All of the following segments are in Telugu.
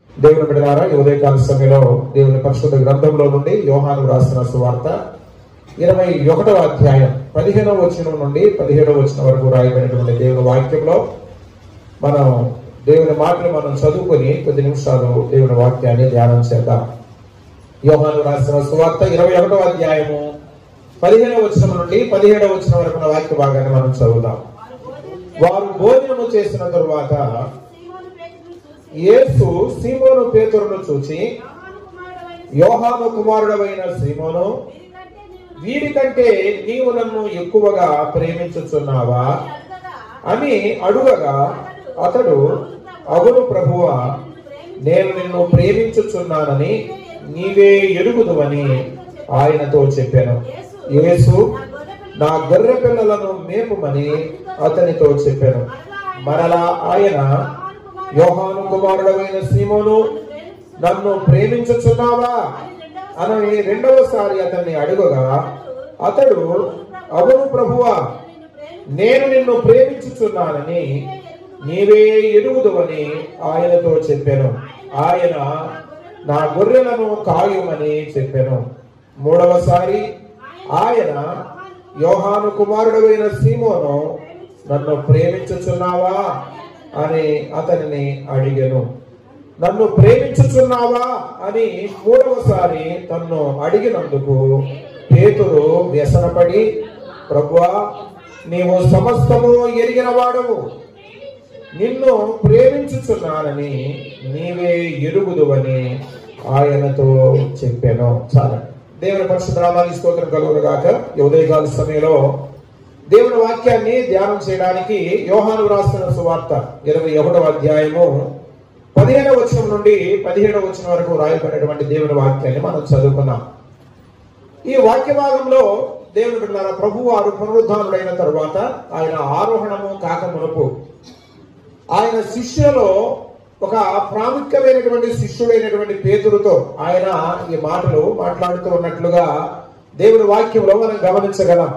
దేవుని బిడ్డలారా ఈ ఉదయకాల సమయంలో దేవుని పరిశుద్ధ గ్రంథంలో నుండి యోహాను రాసిన సువార్త ఇరవై ఒకటవ అధ్యాయం పదిహేనవ వచనం నుండి పదిహేడవ వచనం వరకు రాయబడినటువంటి దేవుని వాక్యంలో మనం దేవుని మాటలు మనం చదువుకొని కొద్ది నిమిషాలు దేవుని వాక్యాన్ని ధ్యానం చేద్దాం యోహాను రాసిన సువార్త ఇరవై ఒకటవ అధ్యాయము పదిహేనవ వచనం నుండి పదిహేడవ వచనం వరకు ఉన్న వాక్య భాగాన్ని మనం చదువుదాం వారు భోజనము చేసిన తరువాత యేసు సీమోను పేతురును చూచి యోహాను కుమారుడవైన సీమోను వీరికంటే నీవు నన్ను ఎక్కువగా ప్రేమించుచున్నావా అని అడుగగా అతడు అవును ప్రభువా నేను నిన్ను ప్రేమించుచున్నానని నీవే ఎరుగుదువని ఆయనతో చెప్పాను యేసు నా గొర్రె పిల్లలను మేపుమని అతనితో చెప్పాను మరలా ఆయన యోహాను కుమారుడమైన సీమోను నన్ను ప్రేమించుచున్నావా అని రెండవసారి అతన్ని అడుగగా అతడు అవును ప్రభువా నేను నిన్ను ప్రేమించుచున్నానని నీవే ఎరుగుదువని ఆయనతో చెప్పాను ఆయన నా గొర్రెలను కాయుమని చెప్పాను మూడవసారి ఆయన యోహాను కుమారుడైన సీమోను నన్ను ప్రేమించుచున్నావా అని అతనిని అడిగాను నన్ను ప్రేమించుచున్నావా అని మూడవసారి తన్ను అడిగినందుకు పేతురు వ్యసనపడి ప్రభువా నీవు సమస్తము ఎరిగిన వాడవు నిన్ను ప్రేమించుచున్నానని నీవే ఎరుగుదువని ఆయనతో చెప్పాను చాలా దేవుని పరిశుద్ధరామానికి స్తోత్రం కలుగునుగాక ఈ ఉదయకాల సమయంలో దేవుని వాక్యాన్ని ధ్యానం చేయడానికి యోహాను రాసిన సువార్త ఇరవై ఒకటవ అధ్యాయము పదిహేడవ వచనం నుండి పదిహేడవ వచనం వరకు రాయబడినటువంటి దేవుని వాక్యాన్ని మనం చదువుకున్నాం ఈ వాక్య భాగంలో దేవుని బిడ్డలారా ప్రభు వారు పునరుద్ధానుడైన తరువాత ఆయన ఆరోహణము కాక మునుపు ఆయన శిష్యులలో ఒక ప్రాముఖ్యమైనటువంటి శిష్యుడైనటువంటి పేతురుతో ఆయన ఈ మాటలు మాట్లాడుతూ ఉన్నట్లుగా దేవుని వాక్యంలో మనం గమనించగలం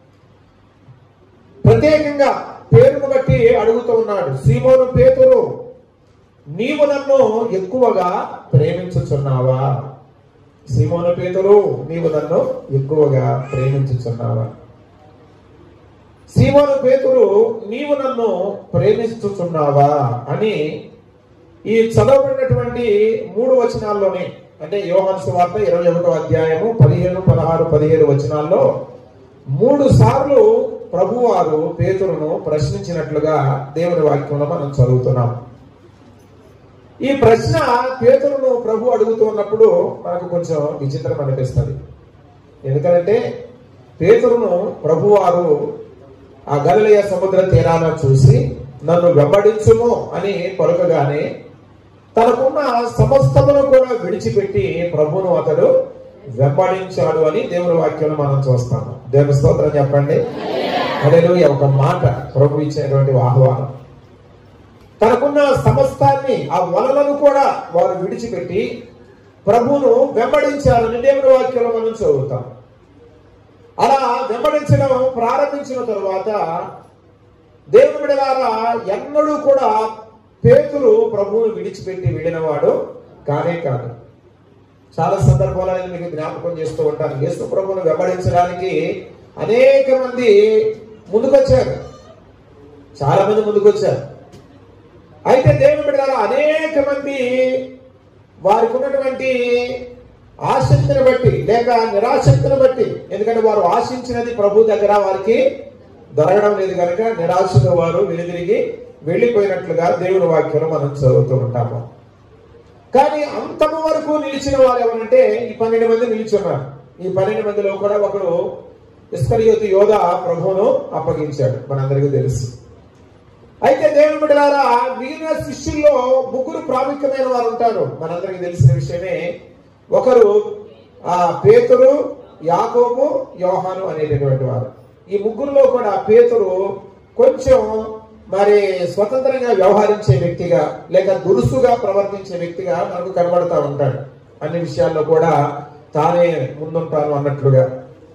ప్రత్యేకంగా పేరును బట్టి అడుగుతూ ఉన్నాడు సీమోను పేతురు నీవు నన్ను ఎక్కువగా ప్రేమించుచున్నావా సీమోను పేతురు నీవు నన్ను ఎక్కువగా ప్రేమించుచున్నావా సీమోను పేతురు నీవు నన్ను ప్రేమిస్తుచున్నావా అని ఈ చదవబడినటువంటి మూడు వచనాల్లోనే అంటే యోహాన్ సువార్త ఇరవై ఒకటో అధ్యాయము పదిహేను పదహారు పదిహేడు వచనాల్లో మూడు సార్లు ప్రభువారు పేతురును ప్రశ్నించినట్లుగా దేవుని వాక్యంలో మనం చదువుతున్నాం ఈ ప్రశ్న పేతురును ప్రభు అడుగుతూ ఉన్నప్పుడు మనకు కొంచెం విచిత్రం అనిపిస్తుంది ఎందుకంటే పేతురును ప్రభువారు ఆ గలలయ సముద్ర తీరాన చూసి నన్ను వెంబడించుము అని పలుకగానే తనకున్న సమస్తమును కూడా విడిచిపెట్టి ప్రభును అతడు వెంబడించాడు అని దేవుని వాక్యంలో మనం చూస్తాము దేవుని స్తోత్రం చెప్పండి అదే ఒక మాట ప్రభు ఇచ్చినటువంటి ఆహ్వానం తనకున్న సమస్తాన్ని ఆ వలలను కూడా వారు విడిచిపెట్టి ప్రభును వెంబడించాలని దేవుని వాక్యంలో మనం చదువుతాం అలా వెంబడించడం ప్రారంభించిన తరువాత దేవుని బిడలారా ఎన్నడూ కూడా పేతులు ప్రభువును విడిచిపెట్టి వెళ్ళినవాడు కానే కాదు చాలా సందర్భాలను నేను మీకు జ్ఞాపకం చేస్తూ ఉంటాను యేసు ప్రభువును వెంబడించడానికి అనేక మంది ముందుకొచ్చారు చాలా మంది ముందుకొచ్చారు అయితే దేవుని బిడ్డలారా అనేక మంది వారికి ఉన్నటువంటి ఆసక్తిని బట్టి లేక నిరాసక్తిని బట్టి ఎందుకంటే వారు ఆశించినది ప్రభు దగ్గర వారికి దొరకడం లేదు కనుక నిరాశతో వారు వెలుదిరిగి వెళ్ళిపోయినట్లుగా దేవుని వాక్యం మనం చదువుతూ ఉంటాము కానీ అంతము వరకు నిలిచిన వారు ఎవరంటే ఈ పన్నెండు మంది నిలిచున్నారు ఈ పన్నెండు మందిలో కూడా ఒకడు ఇస్కరియోతి యోధ ప్రభువును అప్పగించాడు మనందరికీ తెలుసు అయితే దేవుని బిడ్డలారా మిగిలిన శిష్యుల్లో ముగ్గురు ప్రాముఖ్యమైన వారు ఉంటారు మనందరికీ తెలిసిన విషయమే ఒకరు ఆ పేతురు యాకోబు యోహాను అనేటటువంటి వారు ఈ ముగ్గురులో కూడా పేతురు కొంచెం మరి స్వతంత్రంగా వ్యవహరించే వ్యక్తిగా లేక దురుసుగా ప్రవర్తించే వ్యక్తిగా మనకు కనబడతా ఉంటాడు అన్ని విషయాల్లో కూడా తానే ముందుంటాను అన్నట్లుగా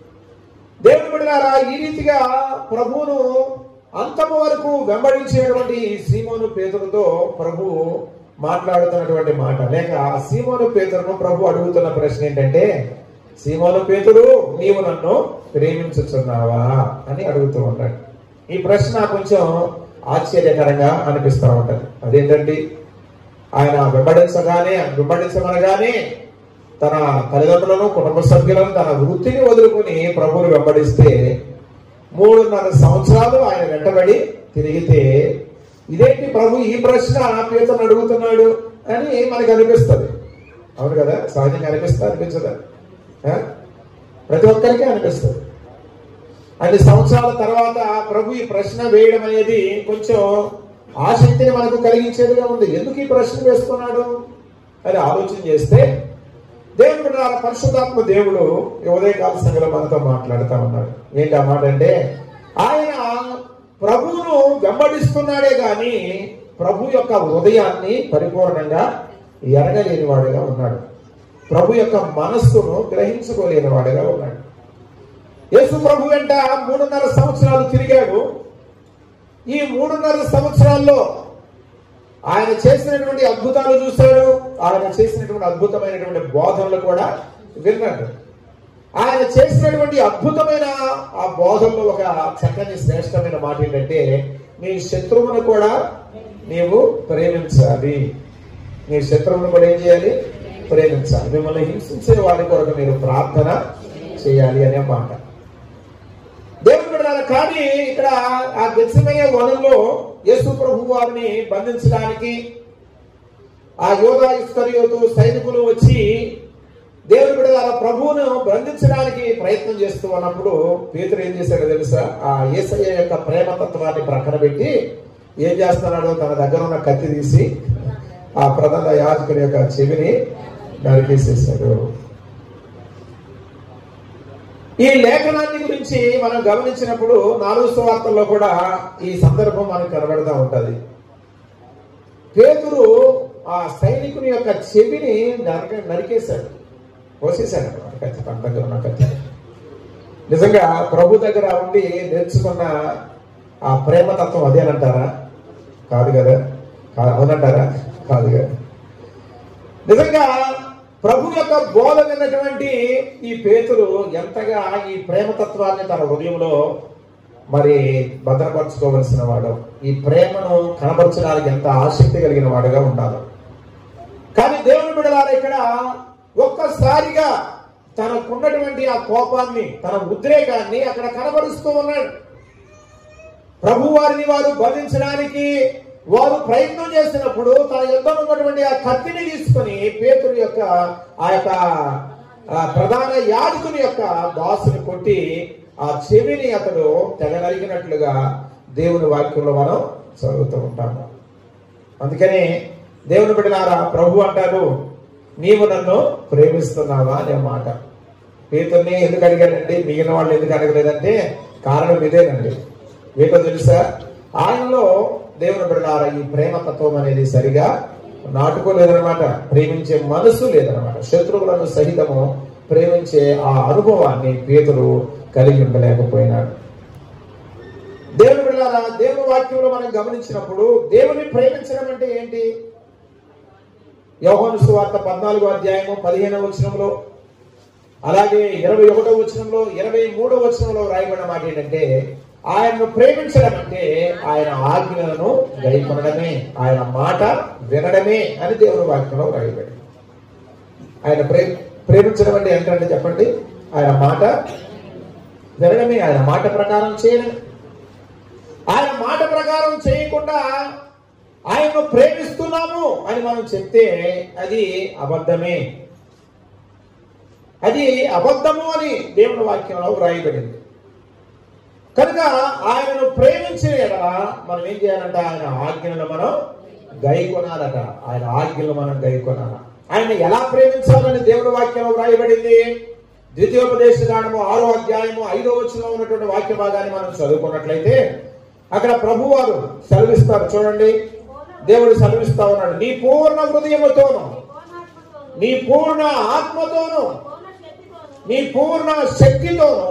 దేవుని బిడ్డలారా ఈ రీతిగా ప్రభువును అంతము వరకు వెంబడించేటువంటి సీమోను పేతులతో ప్రభు మాట్లాడుతున్నటువంటి మాట లేక ఆ సీమోను పేతురును ప్రభు అడుగుతున్న ప్రశ్న ఏంటంటే సీమోను పేతురు నీవు నన్ను ప్రేమించుచున్నావా అని అడుగుతూ ఉన్నాడు ఈ ప్రశ్న కొంచెం ఆశ్చర్యకరంగా అనిపిస్తూ ఉంటది అదేంటండి ఆయన వెంబడించగానే వెంబడించమనగానే తన తల్లిదండ్రులను కుటుంబ సభ్యులను తన వృత్తిని వదులుకుని ప్రభువుని వెంబడిస్తే మూడున్నర సంవత్సరాలు ఆయన వెంటబడి తిరిగితే ఇదేంటి ప్రభు ఈ ప్రశ్న పేతుని అడుగుతున్నాడు అని మనకు అనిపిస్తుంది అవును కదా సహజంగా అనిపిస్తా అనిపించదా ఆ? ప్రతి ఒక్కరికి అనిపిస్తుంది అన్ని సంవత్సరాల తర్వాత ప్రభు ఈ ప్రశ్న వేయడం అనేది కొంచెం ఆసక్తిని మనకు కలిగించేదిగా ఉంది ఎందుకు ఈ ప్రశ్న వేస్తున్నాడు అని ఆలోచన చేస్తే దేవుడు బిడ్డలారా, పరిశుద్ధాత్మ దేవుడు ఈ ఉదయకాల సంఘంలో మనతో మాట్లాడుతూ ఉన్నాడు ఏంటి ఆ మాట అంటే ఆయన ప్రభువును వెంబడిస్తున్నాడే గాని ప్రభు యొక్క హృదయాన్ని పరిపూర్ణంగా ఎరగలేని వాడుగా ఉన్నాడు ప్రభు యొక్క మనస్సును గ్రహించుకోలేని వాడుగా ఉన్నాడు యేసు ప్రభు వెంట మూడున్నర సంవత్సరాలు తిరిగాడు ఈ మూడున్నర సంవత్సరాల్లో ఆయన చేసినటువంటి అద్భుతాలు చూశాడు ఆయన చేసినటువంటి అద్భుతమైనటువంటి బోధనలు కూడా విన్నాడు ఆయన చేసినటువంటి అద్భుతమైన ఆ బోధనలో ఒక చక్కని శ్రేష్టమైన మాట ఏంటంటే నీ శత్రువును కూడా నీవు ప్రేమించాలి నీ శత్రువును కూడా ఏం చేయాలి ప్రేమించాలి మిమ్మల్ని హింసించే వారి కొరకు మీరు ప్రార్థన చేయాలి అనే మాట దేవుడు బిడ్డలారా, కానీ ఇక్కడ ఆ గెచ్చమయ్యే వనంలో యేసు ప్రభు వారిని బంధించడానికి ఆ యోగా ఇస్కరియోతు సైనికులు వచ్చి దేవుడు బిడ్డలారా ప్రభువును బంధించడానికి ప్రయత్నం చేస్తూ ఉన్నప్పుడు పేతురు ఏం చేశాడో తెలుసా ఆ యేసయ్య యొక్క ప్రేమతత్వాన్ని ప్రక్కన పెట్టి ఏం చేస్తున్నాడో తన దగ్గర ఉన్న కత్తి తీసి ఆ ప్రధాన యాజకుని యొక్క చెవిని నరికేసేసాడు ఈ లేఖనాన్ని గురించి మనం గమనించినప్పుడు నాలుగు సువార్తల్లో కూడా ఈ సందర్భం మనకు కనబడతా ఉంటది పేతురు ఆ సైనికుని యొక్క చెవిని నరక నరికేశాడు కోసేశాడు అన్నమాట కత్తి తన దగ్గర ఉన్న కత్తి నిజంగా ప్రభు దగ్గర ఉండి నేర్చుకున్న ఆ ప్రేమతత్వం అదేనంటారా కాదు కదా కా- అవునంటారా కాదు కదా నిజంగా ప్రభు యొక్క బోధ విన్నటువంటి ఈ పేతురు ఎంతగా ఈ ప్రేమతత్వాన్ని తన హృదయంలో మరి భద్రపరచుకోవలసిన వాడు ఈ ప్రేమను కనబరచడానికి ఎంత ఆసక్తి కలిగిన వాడుగా ఉండాలి కానీ దేవుని బిడలారా ఇక్కడ ఒక్కసారిగా తనకున్నటువంటి ఆ కోపాన్ని తన ఉద్రేకాన్ని అక్కడ కనబరుస్తూ ఉన్నాడు ప్రభు వారిని వారు బంధించడానికి వారు ప్రయత్నం చేసినప్పుడు తన యుద్ధం ఉన్నటువంటి ఆ కత్తిని తీసుకొని పేతురు యొక్క ఆ యొక్క ఆ ప్రధాన యాజకుని యొక్క దాసుని కొట్టి ఆ చెవిని అతడు తెగ నరికినట్లుగా దేవుని వాక్యంలో మనం చదువుతూ ఉంటాము అందుకని దేవుని బిడ్డలారా ప్రభు అంటారు నీవు నన్ను ప్రేమిస్తున్నావా అనే మాట పేతుర్ని ఎందుకు అడిగాడండి మిగిలిన వాళ్ళు ఎందుకు అడగలేదంటే కారణం ఇదేనండి మీకు తెలుసా ఆయనలో దేవుని బిడ్డలారా ఈ ప్రేమతత్వం అనేది సరిగా నాటుకోలేదనమాట ప్రేమించే మనసు లేదనమాట శత్రువులను సహితము ప్రేమించే ఆ అనుభవాన్ని పేతురు కలిగి ఉండలేకపోయినాడు దేవుని బిడ్డలారా దేవుని వాక్యంలో మనం గమనించినప్పుడు దేవుని ప్రేమించడం అంటే ఏంటి యోహాను సువార్త పద్నాలుగో అధ్యాయము పదిహేనవ వచనంలో అలాగే ఇరవై ఒకటో వచనంలో ఇరవై మూడో వచనంలో రాయబడిన మాట ఏంటంటే ఆయనను ప్రేమించడం అంటే ఆయన ఆజ్ఞలను గైకొనడమే ఆయన మాట వినడమే అని దేవుని వాక్యంలో రాయబడి ఆయన ప్రే ప్రేమించడం అంటే ఏంటంటే చెప్పండి ఆయన మాట వినడమే ఆయన మాట ప్రకారం చేయడం ఆయన మాట ప్రకారం చేయకుండా ఆయన్ను ప్రేమిస్తున్నాము అని మనం చెప్తే అది అబద్ధమే అది అబద్ధము అని దేవుని వాక్యంలో వ్రాయబడింది కనుక ఆయనను ప్రేమించిన ఎడల మనం ఏం చేయాలంట ఆయన ఆజ్ఞలను మనం గైకొనాలట ఆయన ఆజ్ఞలు మనం గైకొనాల ఆయన ఎలా ప్రేమించాలని దేవుని వాక్యంలో వ్రాయబడింది ద్వితీయోపదేశ కాండము ఆరో అధ్యాయము ఐదో వచనంలో ఉన్నటువంటి వాక్య భాగాన్ని మనం చదువుకున్నట్లయితే అక్కడ ప్రభువారు సెలవిస్తారు చూడండి దేవుడు సెలవిస్తా ఉన్నాడు నీ పూర్ణ హృదయముతోను నీ పూర్ణ ఆత్మతోను నీ పూర్ణ శక్తితోను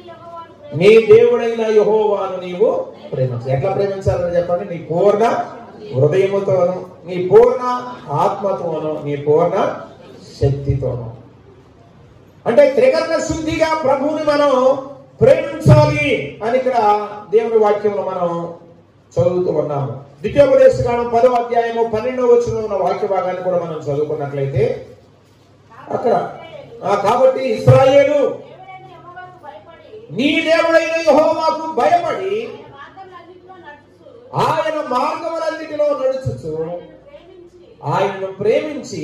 నీ దేవుడైన యహోవాను నీవు ప్రేమించాలి ఎట్లా ప్రేమించాలని చెప్పండి నీ పూర్ణ హృదయముతోను నీ పూర్ణ ఆత్మతోను నీ పూర్ణ శక్తితోను అంటే త్రికరణ శుద్ధిగా ప్రభువుని మనం ప్రేమించాలి అని ఇక్కడ దేవుని వాక్యంలో మనం చదువుతూ ఉన్నాము ద్వితీయోపదేశ కాలం పదో అధ్యాయము పన్నెండవ వచ్చిన ఉన్న వాక్య భాగాన్ని కూడా మనం చదువుకున్నట్లయితే అక్కడ ఆ, కాబట్టి ఇస్రాయేలు దేవుడైన యెహోవాకు భయపడి నీ దేవుడైన యెహోవాకు భయపడి ఆయన మార్గములన్నిటిలో నడుచుచు ఆయన ప్రేమించి మార్గములన్నిటిలో నడుచుచు ఆయనను ప్రేమించి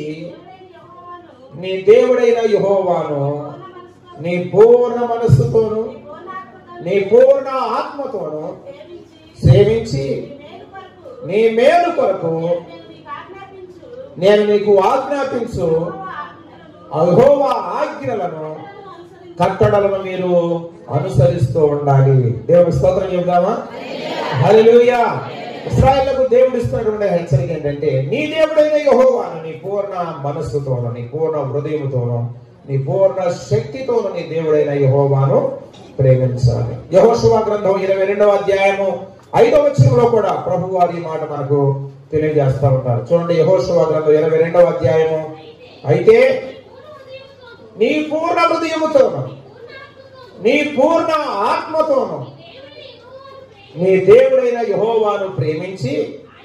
దేవుడైన యెహోవాను నీ దేవుడైన యెహోవాను పూర్ణ మనస్సుతో, నీ పూర్ణ మనస్సుతోను పూర్ణాత్మతోను నీ పూర్ణ ఆత్మతోను ప్రేమించి సేవించి నీ మేలు కొరకు నీ మేలు కొరకు నేను నీకు ఆజ్ఞాపించు నేను నీకు ఆజ్ఞాపించు యెహోవా ఆజ్ఞలను అహోవా ఆజ్ఞలను అనుసరించి కట్టడలను మీరు అనుసరిస్తూ ఉండాలి దేవుని స్తోత్రం చెబుదామా హల్లెలూయా ఇస్రాయేళ్లకు దేవుడు ఇస్తున్నటువంటి హెచ్చరిక ఏంటంటే నీ దేవుడైన యెహోవాను నీ పూర్ణ మనస్సుతోను నీ పూర్ణ హృదయముతోను నీ పూర్ణ శక్తితోను నీ దేవుడైన యెహోవాను ప్రేమించాలి యెహోషువ గ్రంథం ఇరవై రెండవ అధ్యాయము ఐదవ వచనంలో కూడా ప్రభు వారి మాట మనకు తెలియజేస్తా ఉంటారు చూడండి యెహోషువ గ్రంథం ఇరవై రెండవ అధ్యాయము అయితే నీ పూర్ణ హృదయముతోను నీ పూర్ణ ఆత్మతోను నీ దేవుడైన యహోవాను ప్రేమించి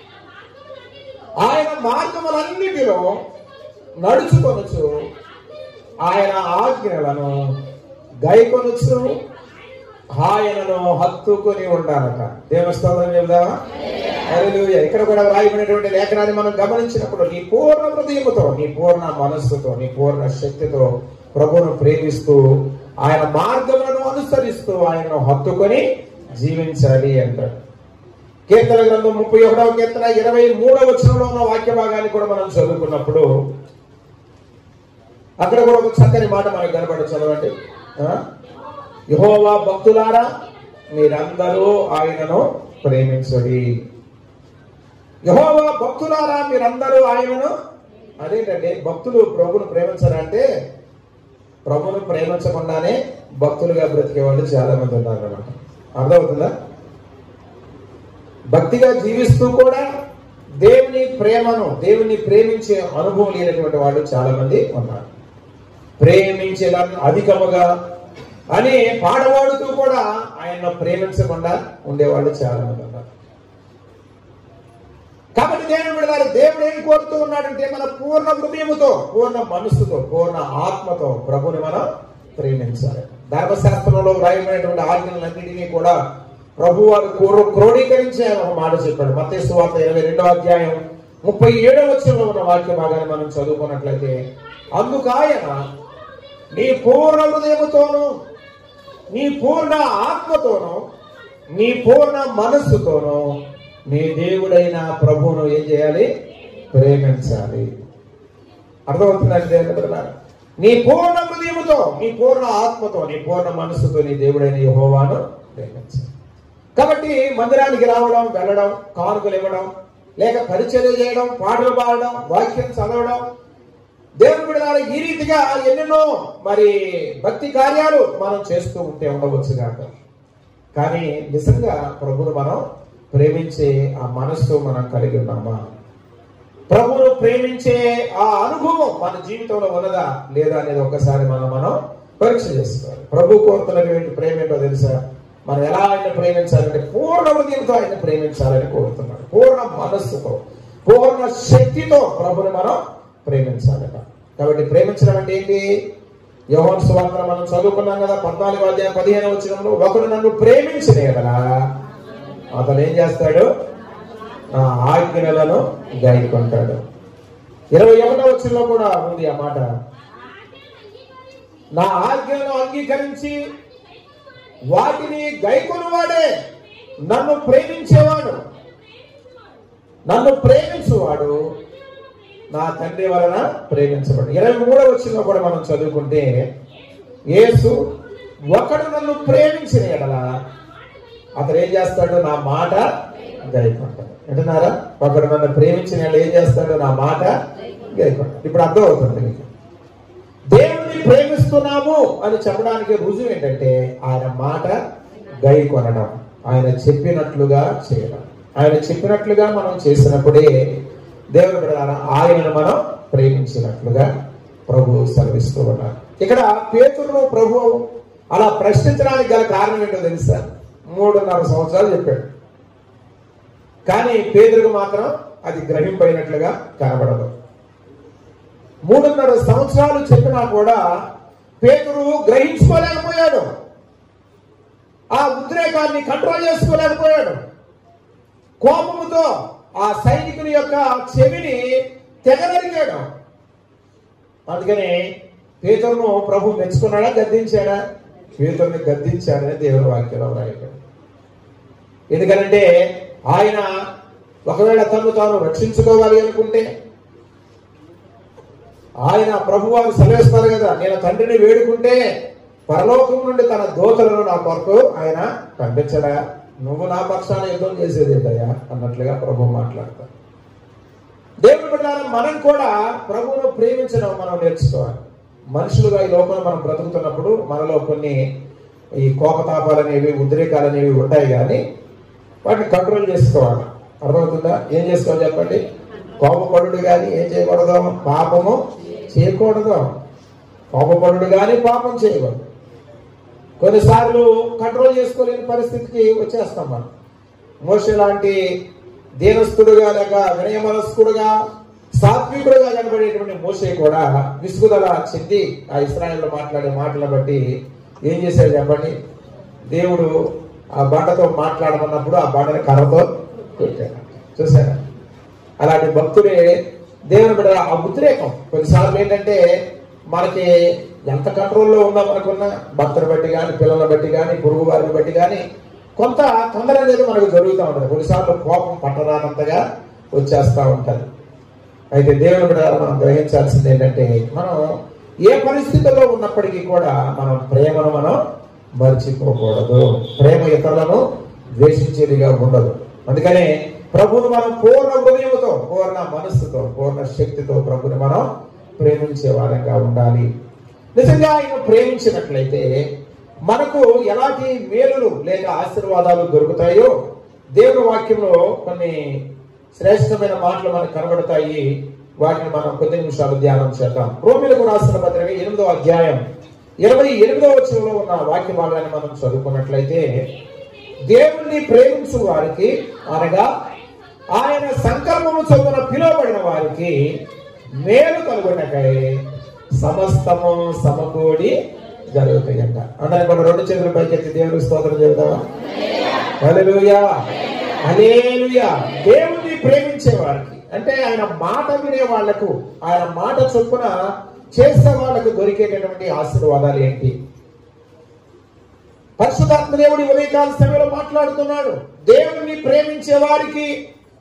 ఆయన మార్గములన్నిటిలో నడుచుకొనుచు ఆయన ఆజ్ఞలను గైకొనుచు ఆయనను హత్తుకొని ఉండాలట దేవస్థానం చెబుదామా హల్లెలూయా. ఇక్కడ కూడా రాయబడినటువంటి లేఖనాన్ని మనం గమనించినప్పుడు నీ పూర్ణ హృదయముతో నీ పూర్ణ మనస్సుతో నీ పూర్ణ శక్తితో ప్రభువును ప్రేమిస్తూ ఆయన మార్గములను అనుసరిస్తూ ఆయనను హత్తుకొని జీవించాలి అంటాడు కీర్తన గ్రంథం ముప్పై ఒకటవ కీర్తన ఇరవై మూడవ వచనంలో ఉన్న వాక్య భాగాన్ని కూడా మనం చదువుకున్నప్పుడు అక్కడ కూడా ఒక చక్కని మాట మనకు కనబడి చదవండి ఆ? యెహోవా భక్తులారా మీరందరూ ఆయనను ప్రేమించడి యెహోవా భక్తులారా మీరందరూ ఆయనను అదేంటంటే భక్తులు ప్రభును ప్రేమించారంటే ప్రభును ప్రేమించకుండానే భక్తులుగా బ్రతికే వాళ్ళు చాలా మంది ఉన్నారు అన్నమాట అర్థమవుతుందా భక్తిగా జీవిస్తూ కూడా దేవుని ప్రేమను దేవుని ప్రేమించే అనుభవం లేనటువంటి వాళ్ళు చాలా మంది ఉన్నారు ప్రేమించేలా అధికముగా అని పాడవాడుతూ కూడా ఆయన ప్రేమించకుండా ఉండేవాళ్ళు చాలా మంది ఉన్నారు కాబట్టి దేవుని విడదారు దేవుడు ఏం కోరుతూ ఉన్నాడంటే మన పూర్ణ హృదయముతో పూర్ణ మనస్సుతో పూర్ణ ఆత్మతో ప్రభుని మనం ప్రేమించాలి ధర్మశాస్త్రంలో వ్రాయబడినటువంటి ఆజ్ఞలన్నింటినీ కూడా ప్రభు వారు క్రో క్రోడీకరించి ఆయన ఒక మాట చెప్పాడు మత్తయి వార్త ఇరవై రెండో అధ్యాయం ముప్పై ఏడవ వచ్చంలో ఉన్న వాక్య భాగాన్ని మనం చదువుకున్నట్లయితే అందుకు ఆయన నీ పూర్ణ హృదయముతోను నీ పూర్ణ ఆత్మతోను నీ పూర్ణ మనస్సుతోను నీ దేవుడైన ప్రభువును ఏం చేయాలి ప్రేమించాలి అర్థమవుతుందండి దేవుని బిడ్డలారా? నీ పూర్ణ హృదయముతో నీ పూర్ణ ఆత్మతో నీ పూర్ణ మనస్సుతో నీ దేవుడైన యెహోవాను ప్రేమించాలి కాబట్టి మందిరానికి రావడం వెళ్ళడం కానుకలు ఇవ్వడం లేక పరిచర్య చేయడం పాటలు పాడడం వాక్యం చదవడం దేవుని బిడ్డలారా ఈ రీతిగా ఎన్నెన్నో మరి భక్తి కార్యాలు మనం చేస్తూ ఉంటే ఉండవచ్చు కాక కానీ నిజంగా ప్రభును మనం ప్రేమించే ఆ మనస్సు మనం కలిగి ఉన్నామా ప్రభును ప్రేమించే ఆ అనుభవం మన జీవితంలో ఉన్నదా లేదా అనేది ఒక్కసారి మనం మనం పరీక్ష చేసుకోవాలి ప్రభు కోరుతున్నటువంటి ప్రేమ ఏంటో తెలుసా మనం ఎలా ఆయన ప్రేమించాలంటే పూర్ణ హృదయంతో ఆయన ప్రేమించాలని కోరుతున్నాడు పూర్ణ మనస్సుతో పూర్ణ శక్తితో ప్రభుని మనం ప్రేమించాలట కాబట్టి ప్రేమించడం అంటే ఏంటి యోహన్ సువార్త మనం చదువుకున్నాం కదా పద్నాలుగు అధ్యాయం పదిహేను వచ్చినంలో ఒకడు నన్ను ప్రేమించిన కదా అతను ఏం చేస్తాడు నా ఆజ్ఞలను గాయకుంటాడు ఇరవై ఒకటో వచ్చినలో కూడా ఉంది ఆ మాట నా ఆజ్ఞలను అంగీకరించి వాటిని గైకొనువాడే నన్ను ప్రేమించేవాడు నన్ను ప్రేమించువాడు నా తండ్రి వలన ప్రేమించబడు ఇరవై మూడవ వచ్చిన కూడా మనం చదువుకుంటే యేసు ఒకడు నన్ను ప్రేమించిన ఎడల అతడు ఏం చేస్తాడు నా మాట గైకుంటాడు వింటున్నారా ఒకడు నన్ను ప్రేమించిన ఎడల ఏం చేస్తాడు నా మాట గైకుంటాడు ఇప్పుడు అర్థం అవుతుంది మీకు దేవుణ్ణి ప్రేమిస్తున్నాము అని చెప్పడానికి రుజువు ఏంటంటే ఆయన మాట గై కొనడం ఆయన చెప్పినట్లుగా చేయడం ఆయన చెప్పినట్లుగా మనం చేసినప్పుడే దేవుని బిడ్డలారా ఆయనను మనం ప్రేమించినట్లుగా ప్రభు సెలవిస్తూ ఉన్నారు ఇక్కడ పేతురును ప్రభు అలా ప్రశ్నించడానికి గల కారణం ఏంటో తెలుసా మూడున్నర సంవత్సరాలు చెప్పాడు కానీ పేదరికి మాత్రం అది గ్రహింపైనట్లుగా కనబడదు మూడున్నర సంవత్సరాలు చెప్పినా కూడా పేదరు గ్రహించుకోలేకపోయాడు ఆ ఉద్రేకాన్ని కంట్రోల్ చేసుకోలేకపోయాడు కోపముతో ఆ సైనికుని యొక్క చెవిని తెగనరిగాడు అందుకని పేతురును ప్రభు మెచ్చుకున్నాడా గద్దించాడా పేతుర్ని గద్దించాడని దేవుని వాక్యంలో రాయడం ఎందుకంటే ఆయన ఒకవేళ తను తాను రక్షించుకోవాలి అనుకుంటే ఆయన ప్రభువారు సెలవిస్తారు కదా నేను తండ్రిని వేడుకుంటే పరలోకం నుండి తన దోతలను నా కొరకు ఆయన పంపించడా నువ్వు నా పక్షాన యుద్ధం చేసేది ఏంటయ్యా అన్నట్లుగా ప్రభు మాట్లాడతారు దేవుని బిడ్డారా మనం కూడా ప్రభువును ప్రేమించడం మనం నేర్చుకోవాలి మనుషులుగా ఈ లోకంలో మనం బ్రతుకుతున్నప్పుడు మనలో కొన్ని ఈ కోపతాపాలు అనేవి ఉద్రేకాలు అనేవి ఉంటాయి కానీ వాటిని కంట్రోల్ చేసుకోవాలి అర్థమవుతుందా ఏం చేసుకోవాలి చెప్పండి కోపపడు కానీ ఏం చేయకూడదు పాపము చేయకూడదు కోపపడు కానీ పాపం చేయకూడదు కొన్నిసార్లు కంట్రోల్ చేసుకోలేని పరిస్థితికి వచ్చేస్తాం మనం మోష లాంటి దీనస్థుడుగా లేక వినయమనస్కుడుగా సాత్వికుడుగా కనబడేటువంటి మోసే కూడా విసుగుదల చెంది ఆ ఇస్రాయల్లో మాట్లాడే మాటలను బట్టి ఏం చేశాడు చెప్పండి దేవుడు ఆ బండతో మాట్లాడమన్నప్పుడు ఆ బండని కర్రతో కొట్టాడు చూసారా అలాంటి భక్తుడే దేవుని బిడ్డ ఆ ఉద్రేకం కొన్నిసార్లు ఏంటంటే మనకి ఎంత కంట్రోల్లో ఉందా మనకున్న భక్తుని బట్టి కానీ పిల్లల బట్టి కానీ పొరుగు వారిని బట్టి కానీ కొంత తొందర అనేది మనకు జరుగుతూ ఉంటుంది కొన్నిసార్లు కోపం పట్టరానంతగా వచ్చేస్తూ ఉంటుంది అయితే దేవుని బిడ్డ మనం గ్రహించాల్సింది ఏంటంటే మనం ఏ పరిస్థితుల్లో ఉన్నప్పటికీ కూడా మనం ప్రేమను మనం మర్చిపోకూడదు ప్రేమ ఇతరులను ద్వేషించేదిగా ఉండదు అందుకనే ప్రభువును మనం పూర్ణ హృదయంతో పూర్ణ మనస్సుతో పూర్ణ శక్తితో ప్రభుని మనం ప్రేమించే వారంగా ఉండాలి నిజంగా ఆయన ప్రేమించినట్లయితే మనకు ఎలాంటి మేలులు లేక ఆశీర్వాదాలు దొరుకుతాయో దేవుని వాక్యంలో కొన్ని శ్రేష్టమైన మాటలు మనకు కనబడతాయి వాటిని మనం కొద్ది నిమిషాలు ధ్యానం చేద్దాం రోమిలకు రాసిన పత్రిక ఎనిమిదో అధ్యాయం ఇరవై ఎనిమిదో వచ్చంలో ఉన్న వాక్య భాగాన్ని మనం చదువుకున్నట్లయితే దేవుణ్ణి ప్రేమించు వారికి అనగా ఆయన సంకల్పము చొప్పున పిలువబడిన వారికి మేలు కలుగునకై సమస్తము సమకూడి జరుగుతాయంట అందరి మన రెండు చేతులు పైకెత్తి దేవుడికి స్తోత్రం చెబుతావా హల్లెలూయా హల్లెలూయా దేవుణ్ణి ప్రేమించే వారికి అంటే ఆయన మాట వినే వాళ్లకు ఆయన మాట చొప్పున చేసే వాళ్ళకు దొరికేటటువంటి ఆశీర్వాదాలు ఏంటి పరిశుధాత్మ దేవుడి ఉదయకాల సమయంలో మాట్లాడుతున్నాడు దేవుణ్ణి ప్రేమించే వారికి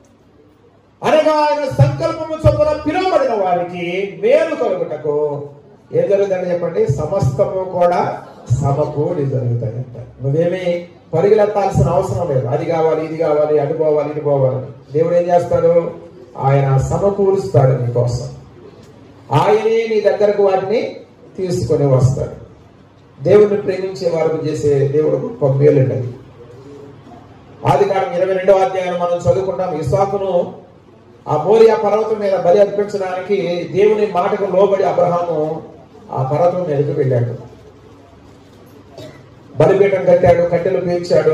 అనగా ఆయన సంకల్పము చొప్పున పిలువబడిన వారికి మేలు కలుగుటకు ఏం జరుగుతుందని చెప్పండి సమస్తము కూడా సమకూడి జరుగుతాయంట నువ్వేమి పరిగెత్తాల్సిన అవసరం లేదు అది కావాలి ఇది కావాలి అటు పోవాలి ఇటు పోవాలి దేవుడు ఏం చేస్తాడు ఆయన సమకూరుస్తాడు నీ కోసం ఆయనే నీ దగ్గరకు వాటిని తీసుకొని వస్తాడు దేవుణ్ణి ప్రేమించే వారికి చేసే దేవుడు గొప్ప మేలండి అది ఆది కాలం ఇరవై రెండవ అధ్యాయం మనం చదువుకుంటాం ఇసాకును ఆ మోరియా పర్వతం మీద బలి అర్పించడానికి దేవుని మాటకు లోబడి అబ్రహాము ఆ పర్వతం మీదకి వెళ్ళాడు బలిపీఠం కట్టాడు కట్టెలు పేర్చాడు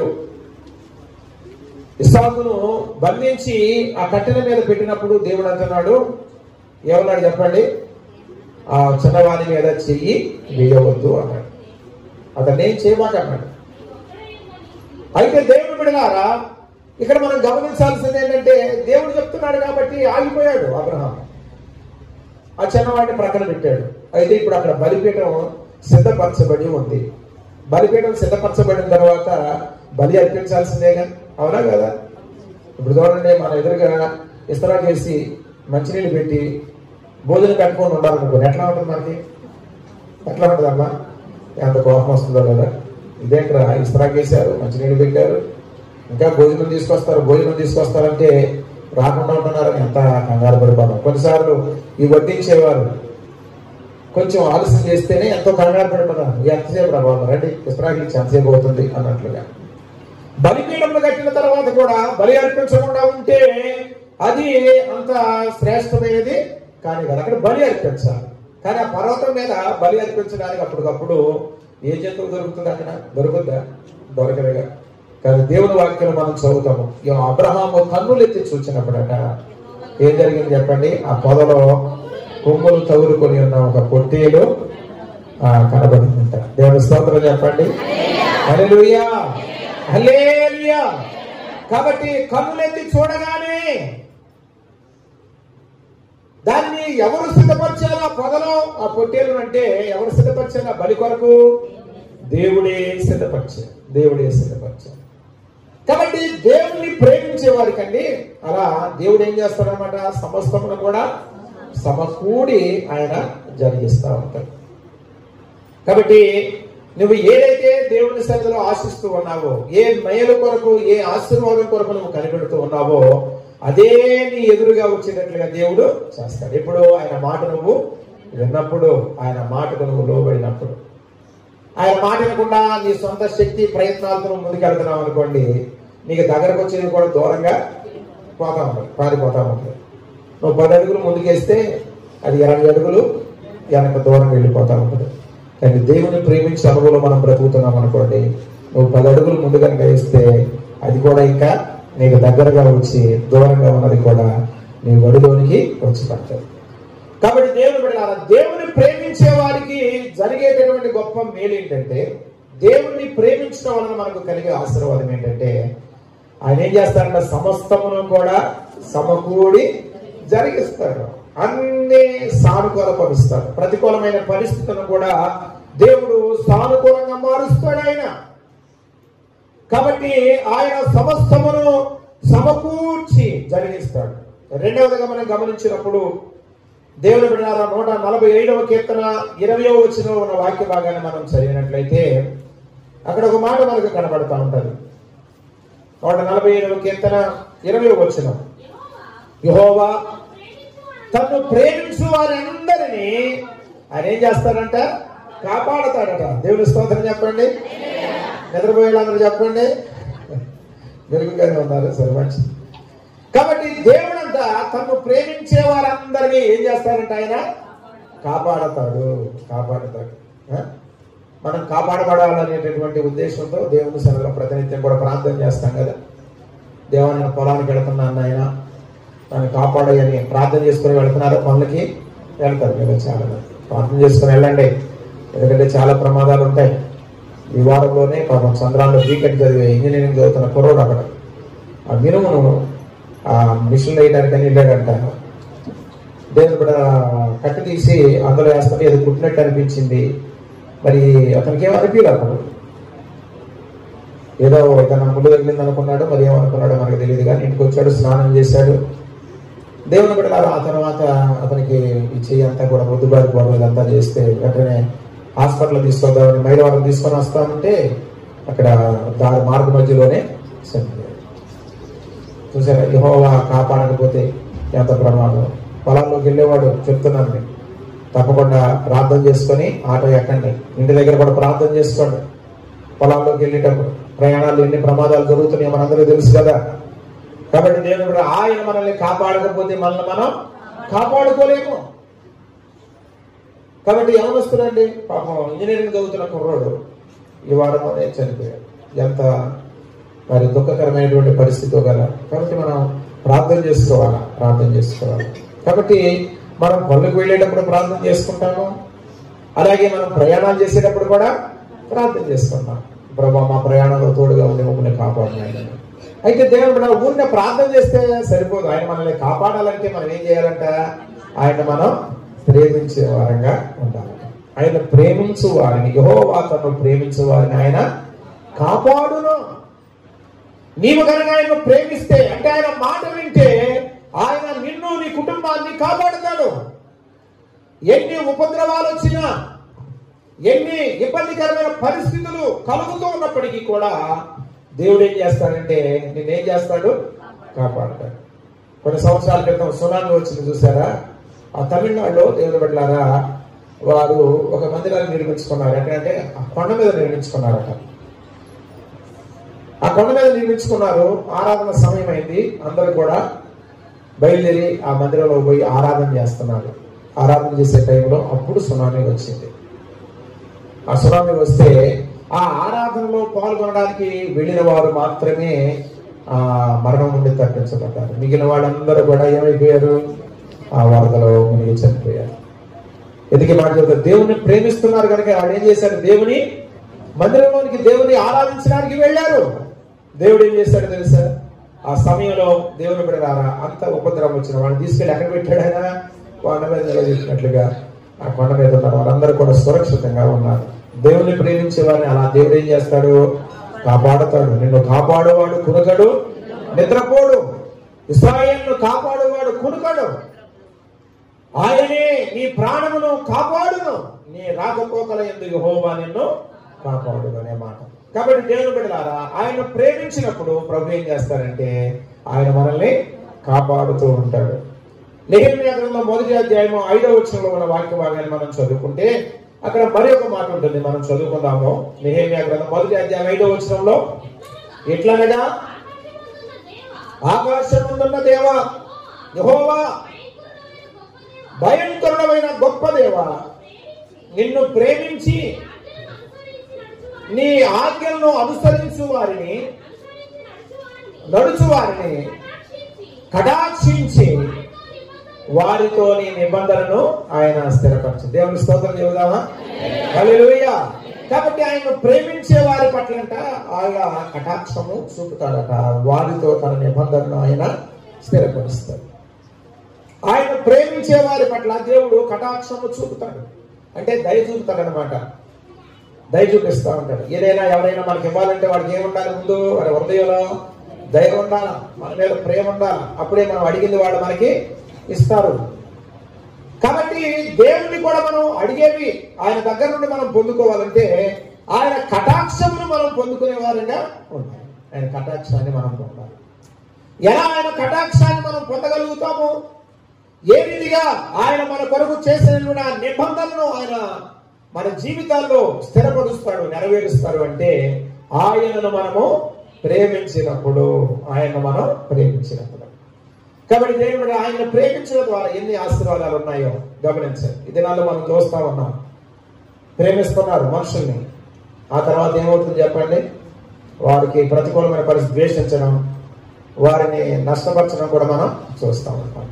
ఇసాకును బంధించి ఆ కట్టెల మీద పెట్టినప్పుడు దేవుడు అంటున్నాడు ఏమన్నాడు చెప్పండి ఆ చిన్నవాని మీద చెయ్యి వేయవద్దు అన్నాడు అతన్ని ఏం చేయమాక అన్నాడు అయితే దేవుడు బిడలారా ఇక్కడ మనం గమనించాల్సింది ఏంటంటే దేవుడు చెప్తున్నాడు కాబట్టి ఆగిపోయాడు అబ్రహాం ఆ చిన్నవాడిని ప్రక్కన పెట్టాడు అయితే ఇప్పుడు అక్కడ బలిపీఠం సిద్ధపరచబడి ఉంది బలిపీఠం సిద్ధపరచబడిన తర్వాత బలి అర్పించాల్సిందేగా అవునా కదా ఇప్పుడు చూడండి మన ఎదురుగా ఇస్తరా చేసి మంచినీళ్ళు పెట్టి భోజనం కట్టుకొని ఉండాలనుకోండి ఎట్లా ఉంటుంది మనకి ఎట్లా ఉంటుంది అమ్మా ఎంత కోపం వస్తుందో కదా ఇదేంట్రా ఇస్తరా చేశారు మంచినీళ్ళు పెట్టారు ఇంకా భోజనం తీసుకొస్తారు భోజనం తీసుకొస్తారంటే రాకుండా ఉంటున్నారని ఎంత కంగారు పడిపోతాం కొన్నిసార్లు ఈ వడ్డించేవారు కొంచెం ఆలస్యం చేస్తేనే ఎంతో కంగారు పడిపోతాం ఎంతసేపు రా బాబు రండి ఇస్త్రాకి ఇచ్చి ఎంతసేపు అవుతుంది అన్నట్లుగా బలిపీఠములు కట్టిన తర్వాత కూడా బలి అర్పించకుండా ఉంటే అది అంత శ్రేష్టమైనది కానీ కదా అక్కడ బలి అర్పించాలి కానీ ఆ పర్వతం మీద బలి అర్పించడానికి అప్పటికప్పుడు ఏ జంతువు దొరుకుతుంది అక్కడ దొరుకుద్దా దొరకదుగా కానీ దేవుని వాక్యం మనం చదువుతాము ఈ అబ్రహాము కన్నులు ఎత్తి చూచినప్పుడట ఏం జరిగింది చెప్పండి ఆ పొదలో కొమ్ములు తగులుకొని ఉన్న ఒక పొట్టేలు ఆ, కనబడిందంట దేవుని స్తోత్రం చెప్పండి హల్లెలూయా హల్లెలూయా కాబట్టి కన్నులెత్తి చూడగానే దాన్ని ఎవరు సిద్ధపరిచారు ఆ పొదలో ఆ పొట్టేలు అంటే ఎవరు సిద్ధపరిచారు ఆ బలి కొరకు దేవుడే సిద్ధపరిచారు దేవుడే సిద్ధపరిచారు కాబట్టి దేవుణ్ణి ప్రేమించే వారికండి అలా దేవుడు ఏం చేస్తాడనమాట సమస్తమును కూడా సమకూడి ఆయన జరిగిస్తా ఉంటాడు కాబట్టి నువ్వు ఏదైతే దేవుని సన్నిధిలో ఆశిస్తూ ఉన్నావో ఏ మేలు కొరకు ఏ ఆశీర్వాదం కొరకు నువ్వు కనిపెడుతూ ఉన్నావో అదే నీ ఎదురుగా వచ్చేటట్లుగా దేవుడు చేస్తాడు ఇప్పుడు ఆయన మాట నువ్వు విన్నప్పుడు ఆయన మాటకు నువ్వు లోబడినప్పుడు ఆయన మాట వినకుండా నీ సొంత శక్తి ప్రయత్నాలతో నువ్వు ముందుకెళ్తున్నావు అనుకోండి నీకు దగ్గరకు వచ్చేది కూడా దూరంగా పోతా ఉంటుంది పారిపోతా ఉంటుంది నువ్వు పది అడుగులు ముందుకేస్తే అది ఇరవై అడుగులు వెనక దూరం వెళ్ళిపోతా ఉంటుంది కానీ దేవుని ప్రేమించే అనుభవంలో మనం బ్రతుకుతున్నాం అనుకోండి నువ్వు పది అడుగులు ముందు కనుక వేస్తే అది కూడా ఇంకా నీకు దగ్గరగా వచ్చి దూరంగా ఉన్నది కూడా నీ వడిలోనికి వచ్చి పడుతుంది కాబట్టి దేవుని బిడ్డలారా దేవుని ప్రేమించే వారికి జరిగేటటువంటి గొప్ప మేలు ఏంటంటే దేవుణ్ణి ప్రేమించడం వలన మనకు కలిగే ఆశీర్వాదం ఏంటంటే ఆయన ఏం చేస్తారంటే సమస్తమును కూడా సమకూడి జరిగిస్తాడు అన్ని సానుకూలపరుస్తాడు ప్రతికూలమైన పరిస్థితులను కూడా దేవుడు సానుకూలంగా మారుస్తాడు ఆయన కాబట్టి ఆయన సమస్తమును సమకూర్చి జరిగిస్తాడు రెండవదిగా మనం గమనించినప్పుడు దేవుని బిడ్డారా నూట నలభై ఐదవ కీర్తన ఇరవయో వచ్చిన ఉన్న వాక్య భాగాన్ని మనం చదివినట్లయితే అక్కడ ఒక మాట మనకు కనబడతా ఉంటది నూట నలభై ఐదవ కీర్తన ఇరవయో వచ్చిన యహోవా తను ప్రేమించు వారందరినీ ఆయన ఏం చేస్తాడంట కాపాడతాడట దేవుని స్తోత్రం చెప్పండి నిద్రపోయే వాళ్ళందరూ చెప్పండి మెరుగుగానే ఉన్నారు సరే మంచిది కాబట్టి దేవుడంతా తను ప్రేమించే వారందరినీ ఏం చేస్తారంట ఆయన కాపాడతాడు కాపాడతాడు ఆ? మనం కాపాడబడాలనేటటువంటి ఉద్దేశంతో దేవుని సన్నిధిలో ప్రతినిత్యం కూడా ప్రార్థన చేస్తాం కదా దేవాన్ని పొలానికి వెళుతున్నాను ఆయన నన్ను కాపాడని ప్రార్థన చేసుకుని వెళ్తున్నారు పనులకి వెళ్తారు మీరు చాలా మంది ప్రార్థన చేసుకుని వెళ్ళండి ఎందుకంటే చాలా ప్రమాదాలు ఉంటాయి ఈ వారంలోనే పాపం చంద్రాల్లో వీకెండ్ చదివే ఇంజనీరింగ్ చదువుతున్న కుర్రోడు అక్కడ ఆ మినుమును ఆ మిషన్ వేయడానికని వెళ్ళాడంట దేవుడు కూడా కట్టు తీసి అందులో వేస్తుంటే అది కుట్టినట్టు అనిపించింది మరి అతనికి ఏం అనిపించలేదు అప్పుడు ఏదో తన ముళ్ళు తగిలింది అనుకున్నాడు మరి ఏమనుకున్నాడో మనకు తెలియదు కానీ ఇంటికి వచ్చాడు స్నానం చేశాడు దేవుని బిడ్డ ఆ తర్వాత అతనికి ఈ చెయ్యి అంతా కూడా ముద్దుబారి గొడవ ఇదంతా చేస్తే వెంటనే హాస్పిటల్ తీసుకొద్దామని మైలవరం తీసుకొని వస్తామంటే అక్కడ దారి మార్గ మధ్యలోనే చనిపోయాడు చూసారా యహోవా కాపాడకపోతే ఎంత ప్రమాదం పొలాల్లోకి వెళ్ళేవాడు చెప్తున్నాను నేను తప్పకుండా ప్రార్థన చేసుకొని ఆటో ఎక్కండి ఇంటి దగ్గర కూడా ప్రార్థన చేసుకోండి పొలాల్లోకి వెళ్ళేటప్పుడు ప్రయాణాలు ఎన్ని ప్రమాదాలు జరుగుతున్నాయో మనందరికీ తెలుసు కదా కాబట్టి దేవుడు కూడా ఆయన మనల్ని కాపాడకపోతే మనల్ని మనం కాపాడుకోలేము కాబట్టి ఏమొస్తుందండి పాపం ఇంజనీరింగ్ చదువుతున్న కుర్రోడు ఈ వారంలోనే చనిపోయాడు ఎంత మరి దుఃఖకరమైనటువంటి పరిస్థితి గల కాబట్టి మనం ప్రార్థన చేసుకోవాలా ప్రార్థన చేసుకోవాలి కాబట్టి మనం పనులకు వెళ్ళేటప్పుడు ప్రార్థన చేసుకుంటాము అలాగే మనం ప్రయాణాలు చేసేటప్పుడు కూడా ప్రార్థన చేసుకుంటాం ప్రభా మా ప్రయాణంలో తోడుగా ఉండి మమ్మల్ని కాపాడినాడు అయితే దేవుడు మన ఊరిని ప్రార్థన చేస్తే సరిపోదు ఆయన మనల్ని కాపాడాలంటే మనం ఏం చేయాలంట ఆయన మనం ప్రేమించే వారంగా ఉండాలి ఆయన ప్రేమించు వారిని యహోవా తను ప్రేమించు వారిని ఆయన కాపాడును నీవు కనుక ఆయన ప్రేమిస్తే అంటే ఆయన మాట వింటే ఆయన నిన్ను నీ కుటుంబాన్ని కాపాడుతాడు ఎన్ని ఉపద్రవాలు వచ్చినా ఎన్ని ఇబ్బందికరమైన పరిస్థితులు కలుగుతూ ఉన్నప్పటికీ కూడా దేవుడు ఏం చేస్తాడంటే నిన్నేం చేస్తాడు కాపాడుతాడు కొన్ని సంవత్సరాల క్రితం సునామీ వచ్చింది చూసారా ఆ తమిళనాడులో దేవుని బిడ్డలారా వారు ఒక మందిరాన్ని నిర్మించుకున్నారు ఎక్కడంటే ఆ కొండ మీద నిర్మించుకున్నారట ఆ కొండ మీద నిర్మించుకున్నారు ఆరాధన సమయం అయింది అందరూ కూడా బయలుదేరి ఆ మందిరంలో పోయి ఆరాధన చేస్తున్నారు ఆరాధన చేసే టైంలో అప్పుడు సునామీ వచ్చింది ఆ సునామీ వస్తే ఆ ఆరాధనలో పాల్గొనడానికి వెళ్ళిన వారు మాత్రమే ఆ మరణం నుండి తప్పించబడ్డారు మిగిలిన వాళ్ళందరూ కూడా ఏమైపోయారు ఆ వరదలో మునిగి చనిపోయారు ఎందుకు మాట చెబుతారు దేవుని ప్రేమిస్తున్నారు కనుక వాళ్ళు ఏం చేశారు దేవుని మందిరంలోనికి దేవుని ఆరాధించడానికి వెళ్ళారు దేవుడు ఏం చేశాడు తెలుసా ఆ సమయంలో దేవుని బిడ్డలారా అంత ఉపద్రవం వచ్చిన వాళ్ళని తీసుకెళ్ళి ఎక్కడ పెట్టాడు ఆయన కొండ మీద నిలబెట్టినట్లుగా ఆ కొండ మీద ఉన్నారు వాళ్ళందరూ కూడా సురక్షితంగా ఉన్నారు దేవుని ప్రేమించే వారిని అలా దేవుడు ఏం చేస్తాడు కాపాడుతాడు నిన్ను కాపాడువాడు కునుకడు నిద్రపోడు ఇస్రాయేల్ను కాపాడువాడు కునుకడు ఆయనే నీ ప్రాణమును కాపాడును నీ రాకపోకల ఎందుకు హోమా నిన్ను కాపాడును అనే మాట కాబట్టి దేవుని బిడ్డలారా ఆయన ప్రేమించినప్పుడు ప్రభు ఏం చేస్తారంటే ఆయన మనల్ని కాపాడుతూ ఉంటాడు నెహమ్యా గ్రంథం మొదటి అధ్యాయము ఐదవ వచనంలో ఉన్న వాక్య భాగాన్ని మనం చదువుకుంటే అక్కడ మరి ఒక మాట ఉంటుంది మనం చదువుకుందాము నెహమ్యా గ్రంథం మొదటి అధ్యాయం ఐదవ వచనంలో ఎట్లనగా ఆకాశం ముందున్న దేవ యెహోవా భయంకరుడమైన గొప్ప దేవ నిన్ను ప్రేమించి నీ ఆజ్ఞలను అనుసరించు వారిని నడుచు వారిని కటాక్షించి వారితో నీ నిబంధనను ఆయన స్థిరపరచు దేవుని స్తోత్రం చెబుదామా హల్లెలూయా కాబట్టి ఆయన ప్రేమించే వారి పట్లంట ఆయన కటాక్షము చూపుతాడట వారితో తన నిబంధనను ఆయన స్థిరపరుస్తాడు ఆయన ప్రేమించే వారి పట్ల దేవుడు కటాక్షము చూపుతాడు అంటే దయ చూపుతాడు అనమాట దయ చూపిస్తా ఉంటాడు ఏదైనా ఎవరైనా మనకి ఇవ్వాలంటే వాడికి ఏముండాలి ముందు వాడి హృదయంలో దయ ఉండాలి మన మీద ప్రేమ ఉండాలి అప్పుడే మనం అడిగింది వాళ్ళు మనకి ఇస్తారు కాబట్టి దేవుణ్ణి కూడా మనం అడిగేవి ఆయన దగ్గర నుండి మనం పొందుకోవాలంటే ఆయన కటాక్షమును మనం పొందుకునే వారంగా ఉండాలి ఆయన కటాక్షాన్ని మనం పొందాలి ఎలా ఆయన కటాక్షాన్ని మనం పొందగలుగుతాము ఏ రీతిగా ఆయన మన కొరకు చేసిన నిబంధనను ఆయన మన జీవితాల్లో స్థిరపరుస్తాడు నెరవేరుస్తాడు అంటే ఆయనను మనము ప్రేమించినప్పుడు ఆయన మనం ప్రేమించినప్పుడు కాబట్టి దేవుడు ఆయన ప్రేమించడం ద్వారా ఎన్ని ఆశీర్వాదాలు ఉన్నాయో గమనించండి ఈ దినాల్లో మనం చూస్తా ఉన్నాం ప్రేమిస్తున్నారు మనుషుల్ని ఆ తర్వాత ఏమవుతుంది చెప్పండి వారికి ప్రతికూలమైన పరిస్థితి ద్వేషించడం వారిని నష్టపరచడం కూడా మనం చూస్తూ ఉంటాం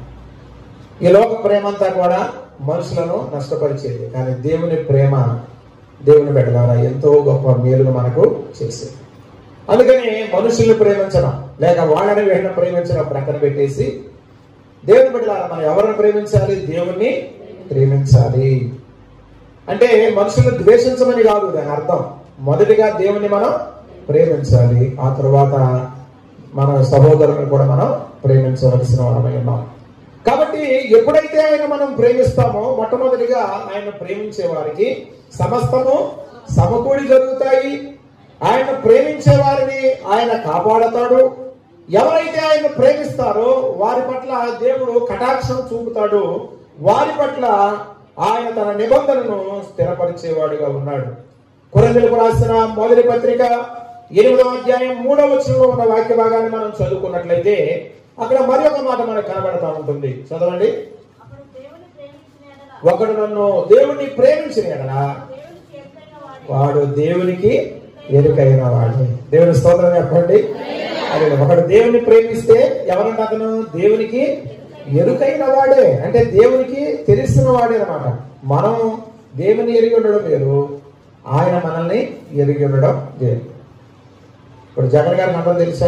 ఈ లోక ప్రేమ అంతా కూడా మనుషులను నష్టపరిచేది కానీ దేవుని ప్రేమ దేవుని బిడ్డలారా ఎంతో గొప్ప మేలును మనకు చేసేది అందుకని మనుషుల్ని ప్రేమించడం లేక వాళ్ళని వీళ్ళని ప్రేమించడం ప్రక్కన పెట్టేసి దేవుని బిడ్డలారా మనం ఎవరిని ప్రేమించాలి దేవుణ్ణి ప్రేమించాలి అంటే మనుషులను ద్వేషించమని కాదు దాని అర్థం మొదటిగా దేవుని మనం ప్రేమించాలి ఆ తర్వాత మన సహోదరులను కూడా మనం ప్రేమించవలసిన వారమై ఉన్నాం కాబట్టి ఎప్పుడైతే ఆయన మనం ప్రేమిస్తామో మొట్టమొదటిగా ఆయన ప్రేమించే వారికి సమస్తము సమకూడి జరుగుతాయి ఆయన ప్రేమించే వారిని ఆయన కాపాడతాడు ఎవరైతే ఆయన ప్రేమిస్తారో వారి పట్ల దేవుడు కటాక్షం చూపుతాడు వారి పట్ల ఆయన తన నిబంధనను స్థిరపరిచేవాడుగా ఉన్నాడు కొరందలకు రాసిన మొదటి పత్రిక ఎనిమిదవ అధ్యాయం మూడవ వచనంలో ఉన్న వాక్య భాగాన్ని మనం చదువుకున్నట్లయితే అక్కడ మరి ఒక మాట మనకు కనబడతా ఉంటుంది చదవండి అప్పుడు దేవుని ప్రేమించిన ఎడల ఒకడు నన్ను దేవుణ్ణి ప్రేమించిన ఎడలా దేవునికి ఎదురైన వాడు వాడు దేవునికి ఎరుకైన వాడు దేవుని స్తోత్రం చెప్పండి అదే ఒకడు దేవుని ప్రేమిస్తే ఎవరంట అతను దేవునికి ఎరుకైన వాడే అంటే దేవునికి తెలిసిన వాడే అనమాట మనం దేవుని ఎరిగి ఉండడం వేరు ఆయన మనల్ని ఎరిగి ఉండడం వేరు ఇప్పుడు జగన్ గారికి అందరం తెలుసా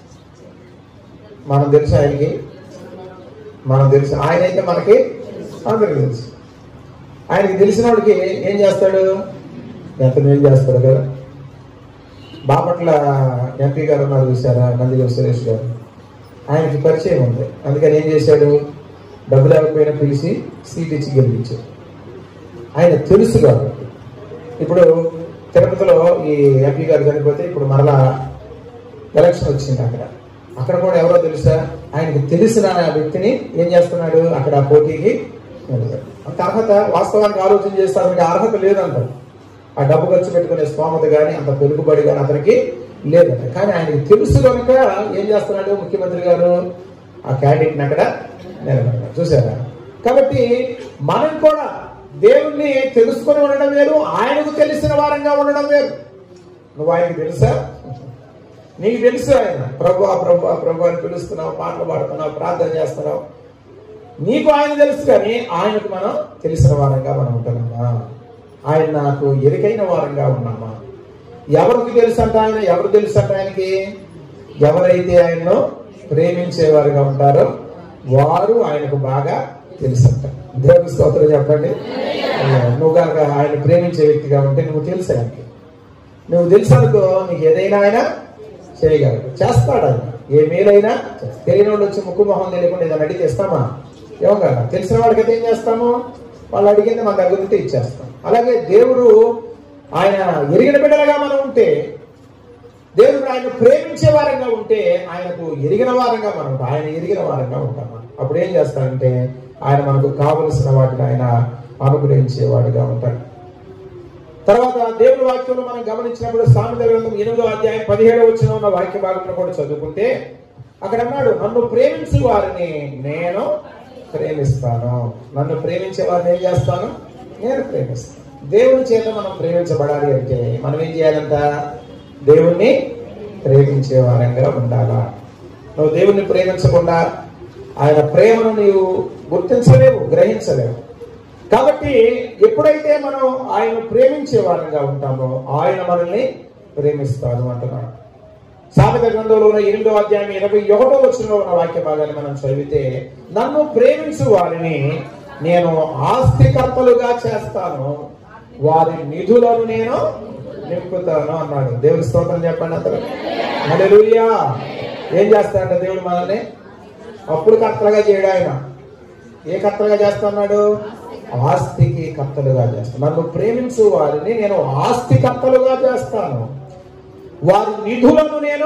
మనం తెలుసా ఆయనకి మనం తెలుసు ఆయన అయితే మనకి అందరికి తెలుసు ఆయనకి తెలిసిన వాడికి ఏం చేస్తాడు ఎంత మేలు చేస్తాడు కదా బాపట్ల ఎంపీ గారు ఉన్నారు చూసారా నందిగం సురేష్ గారు ఆయనకి పరిచయం ఉంది అందుకని ఏం చేశాడు డబ్బులు లేకపోయినా పిలిచి సీట్ ఇచ్చి గెలిపించాడు ఆయన తెలుసు కాబట్టి ఇప్పుడు తిరుపతిలో ఈ ఎంపీ గారు చనిపోతే ఇప్పుడు మరలా ఎలక్షన్ వచ్చింది అక్కడ అక్కడ కూడా ఎవరో తెలుసా ఆయనకి తెలిసిన వ్యక్తిని ఏం చేస్తున్నాడు అక్కడ పోటీకి నిలబెట్టాడు. అంత అర్హత వాస్తవానికి ఆలోచన చేస్తే అతనికి అర్హత లేదంటారు ఆ డబ్బు ఖర్చు పెట్టుకునే స్తోమత కానీ అంత పెరుగుబడి కానీ అతనికి లేదట కానీ ఆయనకి తెలుసు కనుక ఏం చేస్తున్నాడు ముఖ్యమంత్రి గారు ఆ క్యాండిడేట్ని అక్కడ నిలబెడతారు చూసారా కాబట్టి మనం కూడా దేవుణ్ణి తెలుసుకొని ఉండడం వేరు ఆయనకు తెలిసిన వారంగా ఉండడం వేరు నువ్వు ఆయనకి తెలుసా నీకు తెలుసు ఆయన ప్రభు ప్రభు ప్రభు అని పిలుస్తున్నావు పాటలు పాడుతున్నావు ప్రార్థన చేస్తున్నావు నీకు ఆయన తెలుసు కానీ ఆయనకు మనం తెలిసిన వారంగా మనం ఉంటున్నామా ఆయన నాకు ఎరికైన వారంగా ఉన్నామా ఎవరికి తెలుసు అంట ఆయన ఎవరు తెలుసు అంట ఆయనకి ఎవరైతే ఆయన్ను ప్రేమించేవారుగా ఉంటారో వారు ఆయనకు బాగా తెలుసంట దేవుని స్తోత్రం చెప్పండి నువ్వు కనుక ఆయన ప్రేమించే వ్యక్తిగా ఉంటే నువ్వు తెలుసు ఆయనకి నువ్వు తెలుసు అనుకో నీకు ఏదైనా ఆయన చేయగలడు చేస్తాడు ఆయన ఏ మేలైనా చేస్తాడు. తెలియని వాళ్ళు వచ్చి ముక్కు మొహం తెలియకుండా ఏదైనా అడిగితే ఇస్తామా ఏమో కదా తెలిసిన వాళ్ళకైతే ఏం చేస్తాము వాళ్ళు అడిగింది మన దగ్గర ఉంటే ఇచ్చేస్తాం అలాగే దేవుడు ఆయన ఎరిగిన బిడ్డలుగా మనం ఉంటే దేవుడు ఆయన ప్రేమించే వారంగా ఉంటే ఆయనకు ఎరిగిన వారంగా మనం ఉంటాం ఆయన ఎరిగిన వారంగా ఉంటాం అప్పుడు ఏం చేస్తాడంటే ఆయన మనకు కావలసిన వాటిని ఆయన అనుగ్రహించేవాడుగా ఉంటాడు తర్వాత దేవుని వాక్యంలో మనం గమనించినప్పుడు సామెత గ్రంథం ఎనిమిదో అధ్యాయం పదిహేడో వచ్చిన ఉన్న వాక్య భాగంలో కూడా చదువుకుంటే అక్కడ అన్నాడు నన్ను ప్రేమించు వారిని నేను ప్రేమిస్తాను నన్ను ప్రేమించే వారిని ఏం చేస్తాను నేను ప్రేమిస్తాను దేవుని చేత మనం ప్రేమించబడాలి అంటే మనం ఏం చేయాలంట దేవుణ్ణి ప్రేమించే వారంగా ఉండాలా నువ్వు దేవుణ్ణి ప్రేమించకుండా ఆయన ప్రేమను నీవు గుర్తించలేవు గ్రహించలేవు కాబట్టి ఎప్పుడైతే మనం ఆయన ప్రేమించే వారంగా ఉంటామో ఆయన మనల్ని ప్రేమిస్తాడు అంటున్నాడు సామెత గ్రంథంలో ఉన్న ఎనిమిదో అధ్యాయం ఇరవై ఒకటో వచ్చిన ఉన్న వాక్య భాగాన్ని మనం చదివితే నన్ను ప్రేమించు వారిని నేను ఆస్తికర్తలుగా చేస్తాను వారి నిధులను నేను నింపుతాను అన్నాడు దేవుడి స్తోత్రం చెప్పండి అతను హల్లెలూయా ఏం చేస్తాడంట దేవుడు మనల్ని అప్పుడు కర్తలుగా చేయడు ఆయన ఏ కర్తలుగా చేస్తున్నాడు ఆస్తికి కర్తలుగా చేస్తాను నన్ను ప్రేమించు వారిని నేను ఆస్తి కర్తలుగా చేస్తాను వారి నిధులను నేను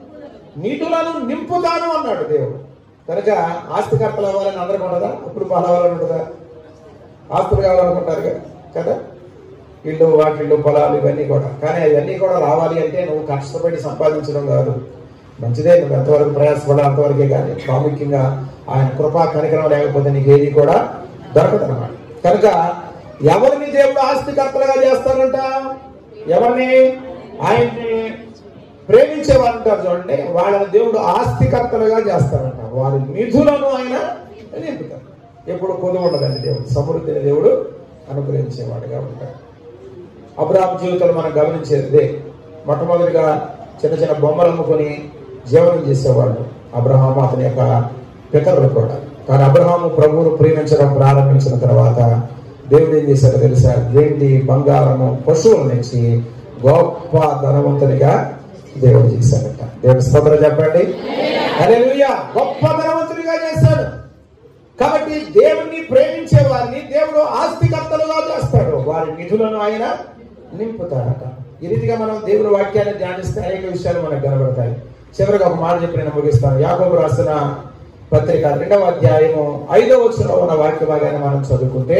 నిధులను నింపుతాను అన్నాడు దేవుడు కనుక ఆస్తికర్తలు అవ్వాలని అందరికీ ఉండదా ఇప్పుడు పాలవ్వాలని ఉంటుందా ఆస్తులు కావాలనుకుంటారు కదా కదా ఇల్లు వాకిళ్ళు పొలాలు ఇవన్నీ కూడా కానీ అవన్నీ కూడా రావాలి అంటే నువ్వు కష్టపడి సంపాదించడం కాదు మంచిదే నువ్వు ఎంతవరకు ప్రయాసపడాలి అంతవరకే కానీ ప్రాముఖ్యంగా ఆయన కృపా కనికరం లేకపోతే నీకు ఏది కూడా దొరకదు అన్నమాట కనుక ఎవరిని దేవుడు ఆస్తికర్తలుగా చేస్తారంట ఎవరిని ఆయన్ని ప్రేమించే వారు ఉంటారు చూడండి వాళ్ళని దేవుడు ఆస్తికర్తలుగా చేస్తారంట వారి నిధులను ఆయన నింపుతారు ఎప్పుడు కొద్దు ఉండదండి దేవుడు సమృద్ధిని దేవుడు అనుగ్రహించేవాడుగా ఉంటాడు అబ్రాహం జీవితంలో మనం గమనించేది ఇదే. మొట్టమొదటిగా చిన్న చిన్న బొమ్మలు అమ్ముకొని జీవనం చేసేవాళ్ళు అబ్రహాము అతని యొక్క పితరులు కూడా కానీ అబ్రహాము ప్రభువును ప్రేమించడం ప్రారంభించిన తర్వాత దేవుడు ఏం చేశారో తెలుసా వెండి బంగారము పశువుల నుంచి గొప్ప ధనవంతునిగా దేవుడు చేశాడట దేవుడు స్తోత్రం చెప్పండి హల్లెలూయా గొప్ప ధనవంతునిగా చేశాడు కాబట్టి దేవుణ్ణి ప్రేమించే వారిని దేవుడు ఆస్తికర్తలుగా చేస్తాడు వారి నిధులను ఆయన నింపుతాడట ఈ రీతిగా మనం దేవుని వాక్యాన్ని ధ్యానిస్తే అనేక విషయాలు మనకు కనబడతాయి చివరిగా ఒక మాట చెప్పి నేను ముగిస్తాను యాకోబు రాసిన పత్రిక రెండవ అధ్యాయము ఐదవ వచనంలో ఉన్న వాక్య భాగాన్ని మనం చదువుకుంటే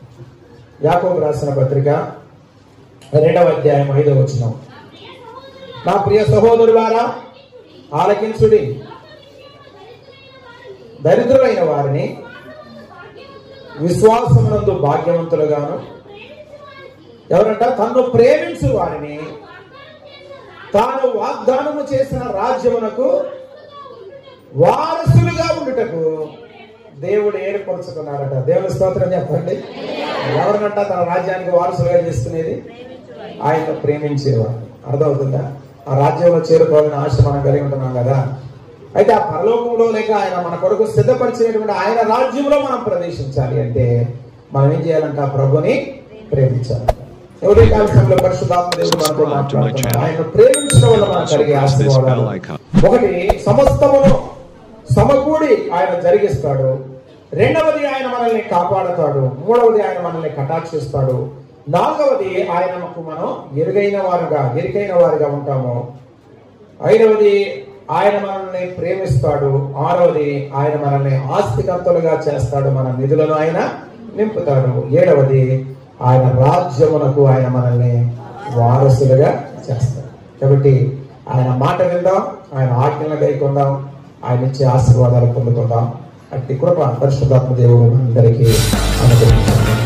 యాకోబు రాసిన పత్రిక రెండవ అధ్యాయం ఐదవ వచనం నా ప్రియ సహోదరులారా ఆలకించుడి దరిద్రులైన వారిని విశ్వాసమునందు భాగ్యవంతులుగాను ఎవరంట తన్ను ప్రేమించు వారిని తాను వాగ్దానము చేసిన రాజ్యమునకు వారసులుగా ఉండుటకు దేవుడు ఏర్పరచుకున్నాడట దేవుని స్తోత్రం చెప్పండి ఎవరినంట తన రాజ్యానికి వారసులుగా చేసుకునేది ఆయన ప్రేమించేవాడు అర్థమవుతుందా ఆ రాజ్యంలో చేరుకోవాలని ఆశ మనం కలిగి ఉంటున్నాం కదా అయితే ఆ పరలోకంలో లేక ఆయన మన కొరకు సిద్ధపరిచినటువంటి ఆయన రాజ్యంలో మనం ప్రవేశించాలి అంటే మనం ఏం చేయాలంట ఆ ప్రభుని ప్రేమించాలి ఎవరి కాలంలో పరిశుద్ధాత్మ దేవుడు మనతో మాట్లాడుతున్నాడు ఆయన ప్రేమించడం వల్ల మనం కలిగే ఆశీర్వాదాలు ఒకటి సమస్తమును సమకూడి ఆయన జరిగిస్తాడు రెండవది ఆయన మనల్ని కాపాడతాడు మూడవది ఆయన మనల్ని కటాక్షిస్తాడు నాలుగవది ఆయనకు మనం ఎరుగైన వారుగా ఎరికైన వారుగా ఉంటాము ఐదవది ఆయన మనల్ని ప్రేమిస్తాడు ఆరవది ఆయన మనల్ని ఆస్తికర్తలుగా చేస్తాడు మన నిధులను ఆయన నింపుతాడు ఏడవది ఆయన రాజ్యమునకు ఆయన మనల్ని వారసులుగా చేస్తాడు కాబట్టి ఆయన మాట విందాం ఆయన ఆజ్ఞలు గైకొందాం ఆయన ఇచ్చే ఆశీర్వాదాలు పొందుకుందాం అట్టి కృప పరిశుద్ధాత్మ దేవుడు అందరికీ అనుగ్రహించాలి